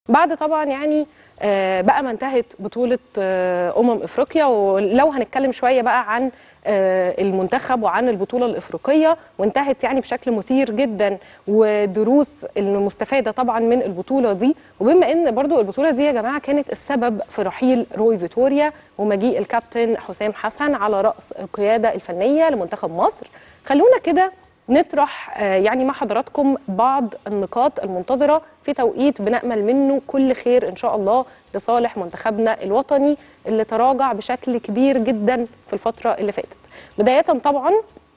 بعد طبعا يعني آه، بقى ما انتهت بطوله آه، امم افريقيا ولو هنتكلم شويه بقى عن آه، المنتخب وعن البطوله الافريقيه وانتهت يعني بشكل مثير جدا ودروس المستفاده طبعا من البطوله دي وبما ان برضو البطوله دي يا جماعه كانت السبب في رحيل روي فيتوريا ومجيء الكابتن حسام حسن على راس القياده الفنيه لمنتخب مصر خلونا كده نطرح آه، يعني مع حضراتكم بعض النقاط المنتظره في توقيت بنامل منه كل خير ان شاء الله لصالح منتخبنا الوطني اللي تراجع بشكل كبير جدا في الفتره اللي فاتت. بدايه طبعا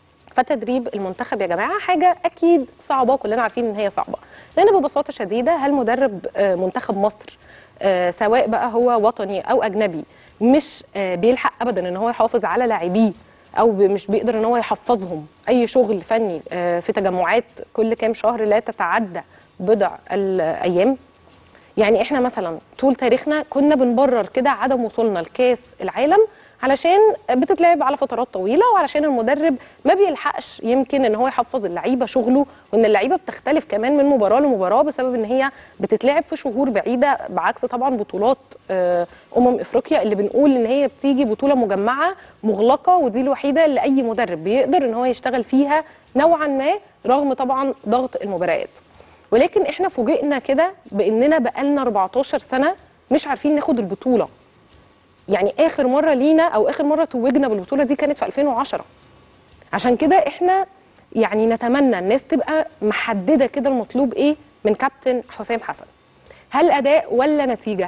فتدريب المنتخب يا جماعه حاجه اكيد صعبه كلنا عارفين ان هي صعبه لان ببساطه شديده هل مدرب آه، منتخب مصر آه، سواء بقى هو وطني او اجنبي مش آه، بيلحق ابدا ان هو يحافظ على لاعبيه او ب- مش بيقدر ان هو يحفظهم اي شغل فني آه، في تجمعات كل كام شهر لا تتعدى بضع الايام يعني احنا مثلا طول تاريخنا كنا بنبرر كده عدم وصولنا لكاس العالم علشان بتتلعب على فترات طويله وعلشان المدرب ما بيلحقش يمكن ان هو يحفظ اللعيبه شغله وان اللعيبه بتختلف كمان من مباراه لمباراه بسبب ان هي بتتلعب في شهور بعيده بعكس طبعا بطولات آه، امم افريقيا اللي بنقول ان هي بتيجي بطوله مجمعه مغلقه ودي الوحيده اللي اي مدرب بيقدر ان هو يشتغل فيها نوعا ما رغم طبعا ضغط المباريات ولكن احنا فوجئنا كده باننا بقالنا 14 سنه مش عارفين ناخد البطوله يعني اخر مره لينا او اخر مره توجنا بالبطوله دي كانت في 2010 عشان كده احنا يعني نتمنى الناس تبقى محدده كده المطلوب ايه من كابتن حسام حسن هل اداء ولا نتيجه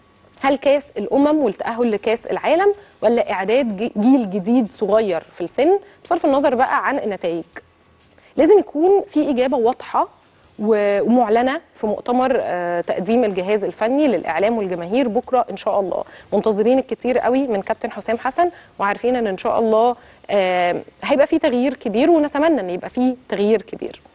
هل كاس الامم والتاهل لكاس العالم ولا اعداد جي- جيل جديد صغير في السن بصرف النظر بقى عن النتائج لازم يكون في اجابه واضحه و- ومعلنه في مؤتمر آه، تقديم الجهاز الفني للاعلام والجماهير بكره ان شاء الله منتظرين الكتير قوي من كابتن حسام حسن وعارفين ان ان شاء الله آه، هيبقى في تغيير كبير ونتمنى ان يبقى في تغيير كبير